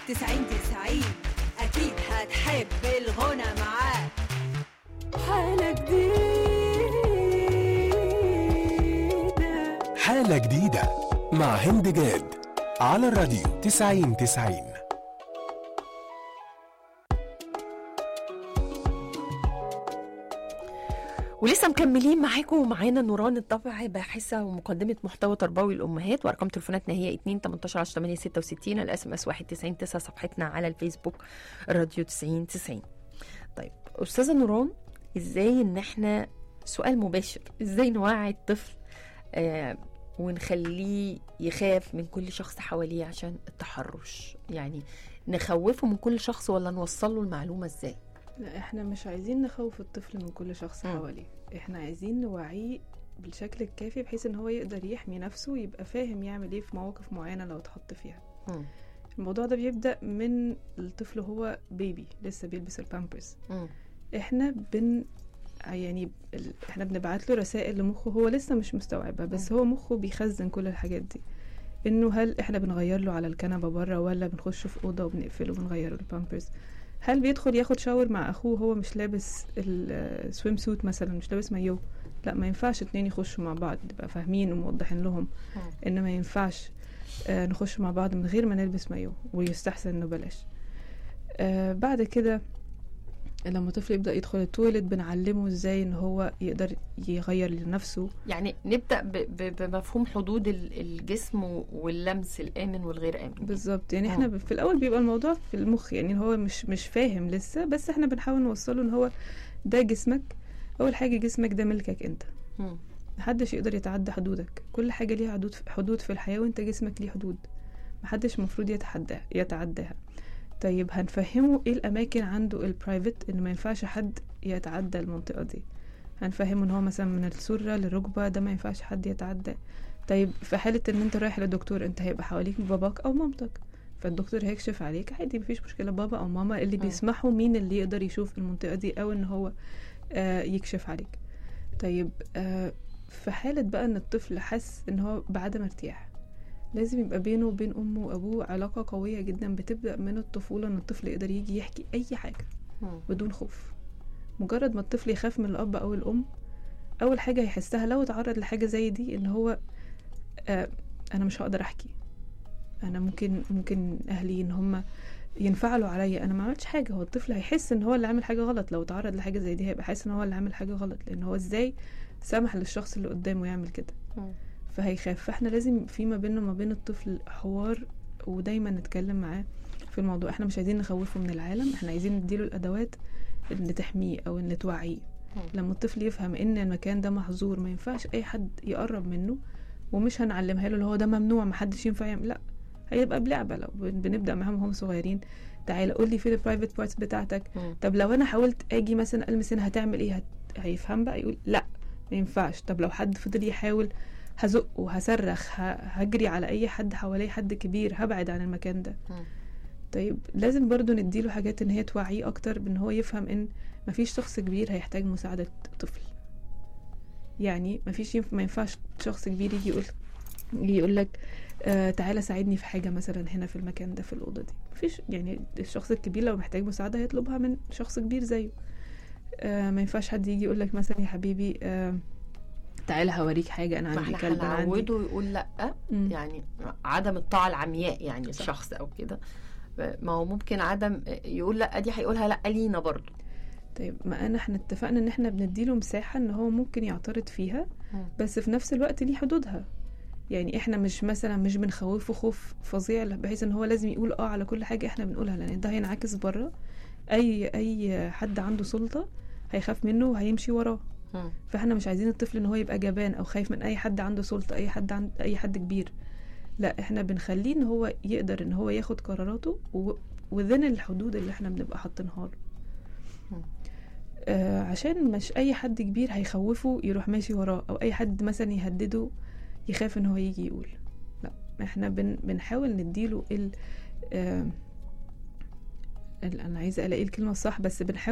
تسعين تسعين أكيد هتحب الغنى معاه حالة جديدة حالة جديدة مع هند جاد على الراديو 90 90 ولسه مكملين معاكم ومعانا نوران الطبع باحثه ومقدمه محتوى تربوي الامهات وارقام تليفوناتنا هي 2 18 10 8 66 الاس ام اس 1 90 9 صفحتنا على الفيسبوك راديو 90 90 طيب استاذه نوران ازاي ان احنا سؤال مباشر ازاي نوعي الطفل آه ونخليه يخاف من كل شخص حواليه عشان التحرش يعني نخوفه من كل شخص ولا نوصل له المعلومه ازاي لا احنا مش عايزين نخوف الطفل من كل شخص مم. حواليه احنا عايزين نوعيه بالشكل الكافي بحيث ان هو يقدر يحمي نفسه ويبقى فاهم يعمل ايه في مواقف معينة لو اتحط فيها مم. الموضوع ده بيبدأ من الطفل هو بيبي لسه بيلبس البامبرز مم. احنا بن يعني ال... احنا بنبعت له رسائل لمخه هو لسه مش مستوعبها بس هو مخه بيخزن كل الحاجات دي انه هل احنا بنغير له على الكنبه بره ولا بنخش في اوضه وبنقفله وبنغير له البامبرز هل بيدخل ياخد شاور مع اخوه هو مش لابس السويم سوت مثلا مش لابس مايو لا ما ينفعش اتنين يخشوا مع بعض نبقى فاهمين وموضحين لهم ان ما ينفعش آه نخش مع بعض من غير ما نلبس مايو ويستحسن انه بلاش آه بعد كده لما طفل يبدا يدخل التويلت بنعلمه ازاي ان هو يقدر يغير لنفسه يعني نبدا ب- ب- بمفهوم حدود ال- الجسم و- واللمس الامن والغير امن بالظبط يعني آه. احنا ب- في الاول بيبقى الموضوع في المخ يعني هو مش مش فاهم لسه بس احنا بنحاول نوصله ان هو ده جسمك اول حاجه جسمك ده ملكك انت مم. محدش يقدر يتعدى حدودك كل حاجه ليها حدود حدود في الحياه وانت جسمك ليه حدود محدش المفروض يتحداها يتعداها طيب هنفهمه ايه الاماكن عنده البرايفت ان ما ينفعش حد يتعدى المنطقه دي هنفهمه ان هو مثلا من السره للركبه ده ما ينفعش حد يتعدى طيب في حاله ان انت رايح لدكتور انت هيبقى حواليك باباك او مامتك فالدكتور هيكشف عليك عادي مفيش مشكله بابا او ماما اللي م. بيسمحوا مين اللي يقدر يشوف المنطقه دي او ان هو آه يكشف عليك طيب آه في حالة بقى ان الطفل حس ان هو بعدم ارتياح لازم يبقى بينه وبين امه وابوه علاقة قوية جدا بتبدأ من الطفولة ان الطفل يقدر يجي يحكي اي حاجة مم. بدون خوف مجرد ما الطفل يخاف من الاب او الام اول حاجة هيحسها لو اتعرض لحاجة زي دي ان هو آه انا مش هقدر احكي انا ممكن ممكن اهلي ان هم ينفعلوا عليا انا ما عملتش حاجه هو الطفل هيحس ان هو اللي عامل حاجه غلط لو اتعرض لحاجه زي دي هيبقى حاسس ان هو اللي عامل حاجه غلط لان هو ازاي سمح للشخص اللي قدامه يعمل كده مم. فهيخاف فاحنا لازم في ما بيننا وما بين الطفل حوار ودايما نتكلم معاه في الموضوع احنا مش عايزين نخوفه من العالم احنا عايزين نديله الادوات اللي تحميه او اللي توعيه مم. لما الطفل يفهم ان المكان ده محظور ما ينفعش اي حد يقرب منه ومش هنعلمها له اللي هو ده ممنوع محدش ينفع يعمل لا هيبقى بلعبه لو بن- بنبدا معاهم وهم صغيرين تعالى قول لي فين البرايفت بارتس بتاعتك مم. طب لو انا حاولت اجي مثلا المس هنا هتعمل ايه هت... هيفهم بقى يقول لا ما ينفعش طب لو حد فضل يحاول هزقه هصرخ ه... هجري على اي حد حواليه حد كبير هبعد عن المكان ده مم. طيب لازم برضو نديله حاجات ان هي توعيه اكتر بان هو يفهم ان مفيش شخص كبير هيحتاج مساعدة طفل يعني مفيش ينف... ما ينفعش شخص كبير يجي يقول يجي يقول لك آه تعالى ساعدني في حاجة مثلا هنا في المكان ده في الأوضة دي مفيش يعني الشخص الكبير لو محتاج مساعدة هيطلبها من شخص كبير زيه آه ما ينفعش حد يجي يقول لك مثلا يا حبيبي آه تعالى هوريك حاجة أنا ما عندي احنا كلب أنا عندي هنعوده يقول لا مم. يعني عدم الطاعه العمياء يعني صح. الشخص او كده ما هو ممكن عدم يقول لا دي هيقولها لا لينا برضو طيب ما انا احنا اتفقنا ان احنا بنديله مساحة ان هو ممكن يعترض فيها مم. بس في نفس الوقت ليه حدودها يعني احنا مش مثلا مش بنخوفه خوف فظيع بحيث ان هو لازم يقول اه على كل حاجة احنا بنقولها لان ده هينعكس بره اي اي حد عنده سلطة هيخاف منه وهيمشي وراه مم. فاحنا مش عايزين الطفل ان هو يبقى جبان او خايف من اي حد عنده سلطة اي حد عند اي حد كبير لا احنا بنخليه ان هو يقدر ان هو ياخد قراراته و... وذن الحدود اللي احنا بنبقى حاطينها له مم. آه عشان مش اي حد كبير هيخوفه يروح ماشي وراه او اي حد مثلا يهدده يخاف ان هو يجي يقول لا احنا بن بنحاول نديله ال آه ال- انا عايزه الاقي الكلمه الصح بس بنحاول